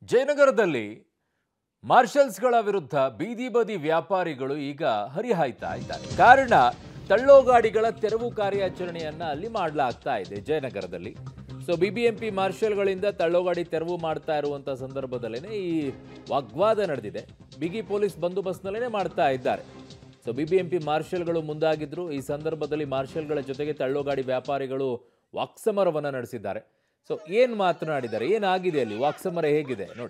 ಜಯನಗರದಲ್ಲಿ ಮಾರ್ಷಲ್ಸ್ಗಳ ವಿರುದ್ಧ ಬೀದಿ ಬದಿ ವ್ಯಾಪಾರಿಗಳು ಈಗ ಹರಿಹಾಯ್ತಾ ಇದ್ದಾರೆ ಕಾರಣ ತಳ್ಳೋ ಗಾಡಿಗಳ ತೆರವು ಕಾರ್ಯಾಚರಣೆಯನ್ನ ಅಲ್ಲಿ ಮಾಡಲಾಗ್ತಾ ಇದೆ ಜಯನಗರದಲ್ಲಿ ಸೊ ಬಿಬಿಎಂಪಿ ಮಾರ್ಷಲ್ಗಳಿಂದ ತಳ್ಳೋ ಗಾಡಿ ತೆರವು ಮಾಡ್ತಾ ಇರುವಂತ ಸಂದರ್ಭದಲ್ಲೇ ಈ ವಾಗ್ವಾದ ನಡೆದಿದೆ ಬಿಗಿ ಪೊಲೀಸ್ ಬಂದೋಬಸ್ತ್ನಲ್ಲೇ ಮಾಡ್ತಾ ಇದ್ದಾರೆ ಸೊ ಬಿಬಿಎಂಪಿ ಮಾರ್ಷಲ್ಗಳು ಮುಂದಾಗಿದ್ರು ಈ ಸಂದರ್ಭದಲ್ಲಿ ಮಾರ್ಷಲ್ಗಳ ಜೊತೆಗೆ ತಳ್ಳೋ ಗಾಡಿ ವ್ಯಾಪಾರಿಗಳು ವಾಕ್ಸಮರವನ್ನ ನಡೆಸಿದ್ದಾರೆ ಸೊ ಏನ್ ಮಾತನಾಡಿದ್ದಾರೆ ಏನಾಗಿದೆ ಅಲ್ಲಿ ವಾಕ್ಸಮರ ಹೇಗಿದೆ ನೋಡಿ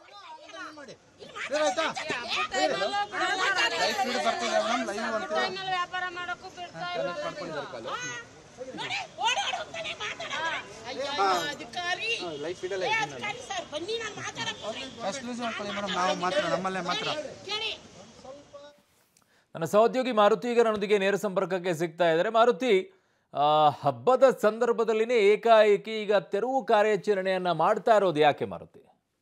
ವ್ಯಾಪಾರ ಮಾಡಕ್ಕೂ ಬಿಡ್ತಾ ಇಲ್ಲ ಅಧಿಕಾರಿ ಅಧಿಕಾರಿ ಸರ್ ಬನ್ನಿ ನಾನು ಮಾತಾಡಕ್ಕೆ ಎಕ್ಸ್ಕ್ಲೂಸಿವ್ ಮಾಡ್ಕೊಳ್ಳಿ ಮೇಡಮ್ ನಾವು ಮಾತ್ರ ನಮ್ಮಲ್ಲೇ ಮಾತ್ರ ಕೇಳಿ ನನ್ನ ಸಹೋದ್ಯೋಗಿ ಮಾರುತಿ ಈಗ ನನ್ನೊಂದಿಗೆ ನೇರ ಸಂಪರ್ಕಕ್ಕೆ ಸಿಗ್ತಾ ಇದ್ದಾರೆ ಮಾರುತಿ ಆ, ಹಬ್ಬದ ಸಂದರ್ಭದಲ್ಲಿನೇ ಏಕಾಏಕಿ ಈಗ ತೆರವು ಕಾರ್ಯಾಚರಣೆಯನ್ನ ಮಾಡ್ತಾ ಇರೋದು ಯಾಕೆ ಮಾರುತಿ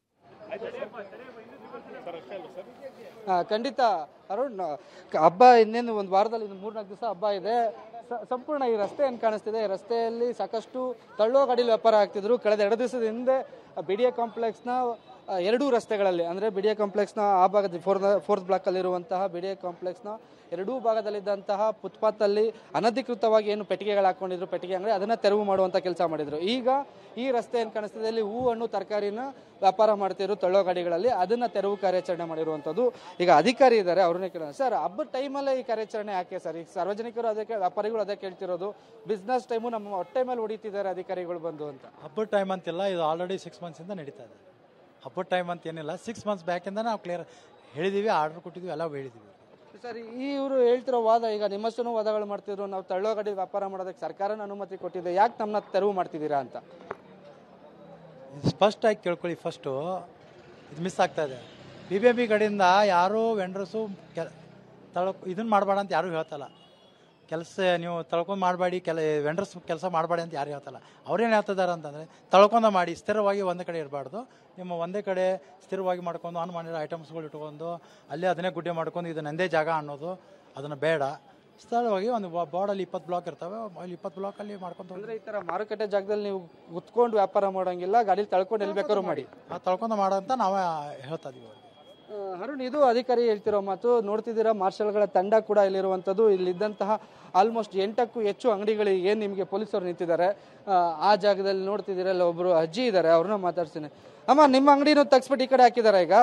ಆ, ಖಂಡಿತ ಅರುಣ್ ಕ- ಹಬ್ಬ ಇನ್ನೇನು ಒಂದು ವಾರದಲ್ಲಿ ಇನ್ನು ಮೂರ್ನಾಲ್ಕು ದಿವಸ ಹಬ್ಬ ಇದೆ ಸ- ಸಂಪೂರ್ಣ ಈ ರಸ್ತೆ ಏನು ಕಾಣಿಸ್ತಿದೆ ಈ ರಸ್ತೆಯಲ್ಲಿ ಸಾಕಷ್ಟು ತಳ್ಳೋ ಗಾಡಿಲಿ ವ್ಯಾಪಾರ ಆಗ್ತಿದ್ರು ಕಳೆದ ಎರಡು ದಿವಸದ ಹಿಂದೆ ಬಿ ಡಿ ಎ ಕಾಂಪ್ಲೆಕ್ಸ್ನ ಆ, ಎರಡೂ ರಸ್ತೆಗಳಲ್ಲಿ ಅಂದರೆ ಬಿ ಡಿ ಎ ಕಾಂಪ್ಲೆಕ್ಸ್ನ ಆ ಭಾಗದ ಫೋರ್ತ್ ಫೋರ್ತ್ ಬ್ಲಾಕಲ್ಲಿರುವಂತಹ ಬಿ ಡಿ ಎ ಕಾಂಪ್ಲೆಕ್ಸ್ನ ಎರಡೂ ಭಾಗದಲ್ಲಿದ್ದಂತಹ ಫುಟ್ಪಾತಲ್ಲಿ ಅನಧಿಕೃತವಾಗಿ ಏನು ಪೆಟ್ಟಿಗೆಗಳು ಹಾಕೊಂಡಿದ್ರು ಪೆಟ್ಟಿಗೆ ಅಂಗಡಿ ಅದನ್ನ ತೆರವು ಮಾಡುವಂತ ಕೆಲಸ ಮಾಡಿದ್ರು ಈಗ ಈ ರಸ್ತೆ ಏನು ಕಾಣಿಸ್ತಿದೆ ಇಲ್ಲಿ ಹೂ ಹಣ್ಣು ತರಕಾರಿನ ವ್ಯಾಪಾರ ಮಾಡ್ತಿರೋ ತಳ್ಳೋ ಗಾಡಿಗಳಲ್ಲಿ ಅದನ್ನ ತೆರವು ಕಾರ್ಯಾಚರಣೆ ಮಾಡಿರುವಂಥದ್ದು ಈಗ ಅಧಿಕಾರಿ ಇದ್ದಾರೆ ಅವ್ರನ್ನೇ ಕೇಳೋಣ ಸರ್ ಹಬ್ಬದ ಟೈಮಲ್ಲೇ ಈ ಕಾರ್ಯಾಚರಣೆ ಯಾಕೆ ಸರ್ ಈಗ ಸಾರ್ವಜನಿಕರು ಅದಕ್ಕೆ ವ್ಯಾಪಾರಿಗಳು ಅದೇ ಕೇಳ್ತಿರೋದು ಬಿಸ್ನೆಸ್ ಟೈಮು ನಮ್ಮ ಹೊಟ್ಟೆ ಮೇಲೆ ಹೊಡಿತಿದ್ದಾರೆ ಅಧಿಕಾರಿಗಳು ಬಂದು ಅಂತ ಹಬ್ಬದ ಟೈಮ್ ಅಂತಿಲ್ಲ ಇದು ಆಲ್ರೆಡಿ ಸಿಕ್ಸ್ ಮಂತ್ಸಿಂದ ನಡೀತಾ ಇದೆ ಹಬ್ಬದ ಟೈಮ್ ಅಂತ ಏನಿಲ್ಲ ಸಿಕ್ಸ್ ಮಂತ್ಸ್ ಬ್ಯಾಕಿಂದ ನಾವು ಕ್ಲಿಯರ್ ಹೇಳಿದ್ದೀವಿ ಆರ್ಡರ್ ಕೊಟ್ಟಿದ್ವಿ ಎಲ್ಲ ಹೇಳಿದ್ದೀವಿ ಸರ್ ಈ ಇವರು ಹೇಳ್ತಿರೋ ವಾದ ಈಗ ನಿಮ್ಮಷ್ಟೂ ವಾದಗಳು ಮಾಡ್ತಿದ್ರು ನಾವು ತಳ್ಳೋ ಗಾಡಿ ವ್ಯಾಪಾರ ಮಾಡೋದಕ್ಕೆ ಸರ್ಕಾರನ ಅನುಮತಿ ಕೊಟ್ಟಿದೆ ಯಾಕೆ ನಮ್ಮನ್ನ ತೆರವು ಮಾಡ್ತಿದ್ದೀರಾ ಅಂತ ಇದು ಸ್ಪಷ್ಟವಾಗಿ ಕೇಳ್ಕೊಳ್ಳಿ ಫಸ್ಟು ಇದು ಮಿಸ್ ಆಗ್ತಾ ಇದೆ ಬಿ ಬಿ ಎಂ ಪಿ ಕಡೆಯಿಂದ ಯಾರೂ ವೆಂಡ್ರಸು ಕೆಲ ತಳ್ಕೊ ಇದನ್ನು ಮಾಡಬೇಡ ಅಂತ ಯಾರೂ ಹೇಳ್ತಲ್ಲ ಕೆಲಸ ನೀವು ತಳ್ಕೊಂಡು ಮಾಡಬೇಡಿ ಕೆಲ ವೆಂಡ್ರಸ್ ಕೆಲಸ ಮಾಡಬೇಡಿ ಅಂತ ಯಾರು ಹೇಳ್ತಲ್ಲ ಅವ್ರೇನು ಹೇಳ್ತಿದ್ದಾರೆ ಅಂತಂದರೆ ತಳ್ಕೊಂಡ ಮಾಡಿ ಸ್ಥಿರವಾಗಿ ಒಂದೇ ಕಡೆ ಇರಬಾರ್ದು ನಿಮ್ಮ ಒಂದೇ ಕಡೆ ಸ್ಥಿರವಾಗಿ ಮಾಡ್ಕೊಂಡು ಆನ್ ಮಾಡಿರೋ ಐಟಮ್ಸ್ಗಳು ಇಟ್ಕೊಂಡು ಅಲ್ಲೇ ಅದನ್ನೇ ಗುಡ್ಡೆ ಮಾಡ್ಕೊಂಡು ಇದು ನಂದೇ ಜಾಗ ಅನ್ನೋದು ಅದನ್ನು ಬೇಡ ಸ್ಥಳವಾಗಿ ಒಂದು ಬೋರ್ಡಲ್ಲಿ ಇಪ್ಪತ್ತು ಬ್ಲಾಕ್ ಇರ್ತವೆ ಅಲ್ಲಿ ಇಪ್ಪತ್ತು ಬ್ಲಾಕಲ್ಲಿ ಮಾಡ್ಕೊಂಡು ಅಂದ್ರೆ ಈ ತರ ಮಾರುಕಟ್ಟೆ ಜಾಗದಲ್ಲಿ ನೀವು ಕುತ್ಕೊಂಡು ವ್ಯಾಪಾರ ಮಾಡೋಂಗಿಲ್ಲ ಗಾಡಿಲಿ ತಳ್ಕೊಂಡು ಎಲ್ಲಿ ಬೇಕಾದ್ರೂ ಮಾಡಿ ಆ ತಳ್ಕೊಂಡು ಮಾಡೋ ಅಂತ ನಾವೇ ಹೇಳ್ತಾ ಇದೀವಿ ಅವ್ರಿಗೆ ಆ, ಅರುಣ್ ಇದು ಅಧಿಕಾರಿ ಹೇಳ್ತಿರೋ ಮಾತು ನೋಡ್ತಿದ್ದೀರಾ ಮಾರ್ಷಲ್ಗಳ ತಂಡ ಕೂಡ ಇಲ್ಲಿರುವಂಥದ್ದು ಇಲ್ಲಿದ್ದಂತಹ ಆಲ್ಮೋಸ್ಟ್ ಎಂಟಕ್ಕೂ ಹೆಚ್ಚು ಅಂಗಡಿಗಳಿಗೆ ಏನು ನಿಮಗೆ ಪೊಲೀಸರು ನಿಂತಿದ್ದಾರೆ ಆ, ಆ ಜಾಗದಲ್ಲಿ ನೋಡ್ತಿದ್ದೀರಾ ಅಲ್ಲಿ ಒಬ್ರು ಅಜ್ಜಿ ಇದ್ದಾರೆ ಅವ್ರನ್ನ ಮಾತಾಡ್ತೀನಿ ಅಮ್ಮ ನಿಮ್ಮ ಅಂಗಡಿನೂ ತಗ್ಸ್ಬಿಟ್ಟು ಈ ಕಡೆ ಹಾಕಿದಾರ ಈಗ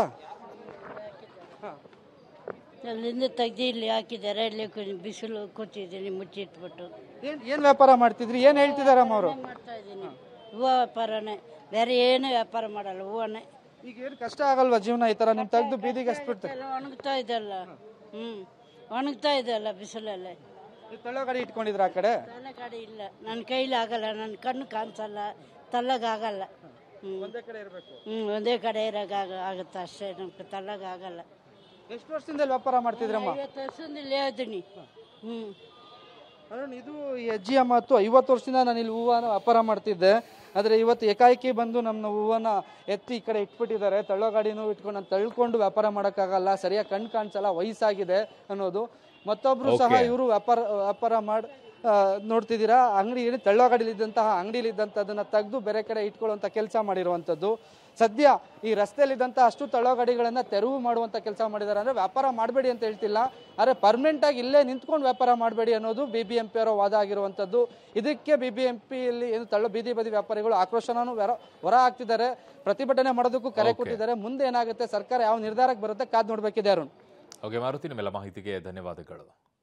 ಅಲ್ಲಿಂದ ತೆಗ್ದು ಇಲ್ಲಿ ಹಾಕಿದ್ದಾರೆ ಇಲ್ಲಿ ಕು- ಬಿಸಿಲು ಕೂತಿದ್ದೀನಿ ಮುಚ್ಚಿಟ್ಬಿಟ್ಟು ಏನ್ ಏನ್ ವ್ಯಾಪಾರ ಮಾಡ್ತಿದ್ರಿ ಏನ್ ಹೇಳ್ತಿದಾರಮ್ಮ ಅವರು ಮಾಡ್ತಾ ಇದ್ದೀನಿ ಹೂವು ವ್ಯಾಪಾರನೇ ಬೇರೆ ಏನು ವ್ಯಾಪಾರ ಮಾಡಲ್ಲ ಹೂವನೇ ಈಗ ಏನ್ ಕಷ್ಟ ಆಗಲ್ವಾ ಜೀವನ ಈ ತರ ನಿಮ್ ತೆಗ್ದು ಬೀದಿಗೆ ಹಸ್ಬಿಡ್ತೆ ಎಲ್ಲ ಒಣಗ್ತಾ ಇದೆಲ್ಲ ಹ್ಞೂ ಒಣಗ್ತಾ ಇದೆಯಲ್ಲ ಬಿಸಿಲಲ್ಲೇ ತಳ್ಳೋ ಗಾಡಿ ಇಟ್ಕೊಂಡಿದ್ರ ಆ ಕಡೆ ತಲೆ ಗಾಡಿ ಇಲ್ಲ ನನ್ನ ಕೈಲಿ ಆಗಲ್ಲ ನನ್ನ ಕಣ್ಣು ಕಾಣಿಸಲ್ಲ ತಳ್ಳಗಾಗಲ್ಲ ಹ್ಞೂ ಒಂದೇ ಕಡೆ ಇರಬೇಕು ಹ್ಞೂ ಒಂದೇ ಕಡೆ ಇರೋಕ್ಕಾಗ ಆಗುತ್ತೆ ಅಷ್ಟೇ ನಮ್ಗೆ ತಳ್ಳಗಾಗಲ್ಲ ಎಷ್ಟು ವರ್ಷದಿಂದ ಇಲ್ಲಿ ವ್ಯಾಪಾರ ಮಾಡ್ತಿದ್ರಮ್ಮ ಐವತ್ತು ವರ್ಷದಿಂದ ಇಲ್ಲೇ ಇದ್ದೀನಿ ಹ್ಞೂ ಅರುಣ್ ಇದು ಈ ಅಜ್ಜಿಯ ಮಾತು ಐವತ್ತು ವರ್ಷದಿಂದ ನಾನು ಇಲ್ಲಿ ಹೂವನ ವ್ಯಾಪಾರ ಮಾಡ್ತಿದ್ದೆ ಆದರೆ ಇವತ್ತು ಏಕಾಏಕಿ ಬಂದು ನಮ್ಮ ಹೂವನ್ನ ಎತ್ತಿ ಈ ಕಡೆ ಇಟ್ಬಿಟ್ಟಿದ್ದಾರೆ ತಳ್ಳೋ ಗಾಡಿನೂ ಇಟ್ಕೊಂಡು ನಾನು ತಳ್ಕೊಂಡು ವ್ಯಾಪಾರ ಮಾಡೋಕ್ಕಾಗಲ್ಲ ಸರಿಯಾಗಿ ಕಣ್ ಕಾಣಿಸಲ್ಲ ವಯಸ್ಸಾಗಿದೆ ಅನ್ನೋದು ಮತ್ತೊಬ್ರು ಸಹ Okay. ಇವರು ವ್ಯಾಪಾರ ವ್ಯಾಪಾರ ಮಾಡಿ ನೋಡ್ತಿದ್ದೀರಾ ಅಂಗಡಿ ಏನು ತಳ್ಳೋ ಗಾಡಿಲಿದ್ದಂತಹ ಅಂಗಡಿಲಿದ್ದಂಥದ್ದನ್ನ ತೆಗೆದು ಬೇರೆ ಕಡೆ ಇಟ್ಕೊಳ್ಳುವಂಥ ಕೆಲಸ ಮಾಡಿರುವಂಥದ್ದು ಸದ್ಯ ಈ ರಸ್ತೆಯಲ್ಲಿದ್ದಂಥ ಅಷ್ಟು ತಳ್ಳೋ ಗಾಡಿಗಳನ್ನ ತೆರವು ಮಾಡುವಂಥ ಕೆಲಸ ಮಾಡಿದ್ದಾರೆ ಅಂದ್ರೆ ವ್ಯಾಪಾರ ಮಾಡಬೇಡಿ ಅಂತ ಹೇಳ್ತಿಲ್ಲ ಆದರೆ ಪರ್ಮನೆಂಟ್ ಆಗಿ ಇಲ್ಲೇ ನಿಂತ್ಕೊಂಡು ವ್ಯಾಪಾರ ಮಾಡಬೇಡಿ ಅನ್ನೋದು ಬಿ ಬಿ ಎಂ ಪಿ ಅವರ ವಾದ ಆಗಿರುವಂಥದ್ದು ಇದಕ್ಕೆ ಬಿ ಬಿ ಎಂ ಪಿಯಲ್ಲಿ ಏನು ತಳ್ಳೋ ಬೀದಿ ಬದಿ ವ್ಯಾಪಾರಿಗಳು ಆಕ್ರೋಶನೂ ಹೊರ ಹೊರ ಹಾಕ್ತಿದ್ದಾರೆ ಪ್ರತಿಭಟನೆ ಮಾಡೋದಕ್ಕೂ ಕರೆ Okay. ಕೊಟ್ಟಿದ್ದಾರೆ ಮುಂದೆ ಏನಾಗುತ್ತೆ ಸರ್ಕಾರ ಯಾವ ನಿರ್ಧಾರಕ್ಕೆ ಬರುತ್ತೆ ಕಾದ್ ನೋಡ್ಬೇಕಿದೆ ಅರುಣ್ ಓಕೆ ಮಾರುತಿ ನಿಮ್ಮೆಲ್ಲ ಮಾಹಿತಿಗೆ ಧನ್ಯವಾದಗಳು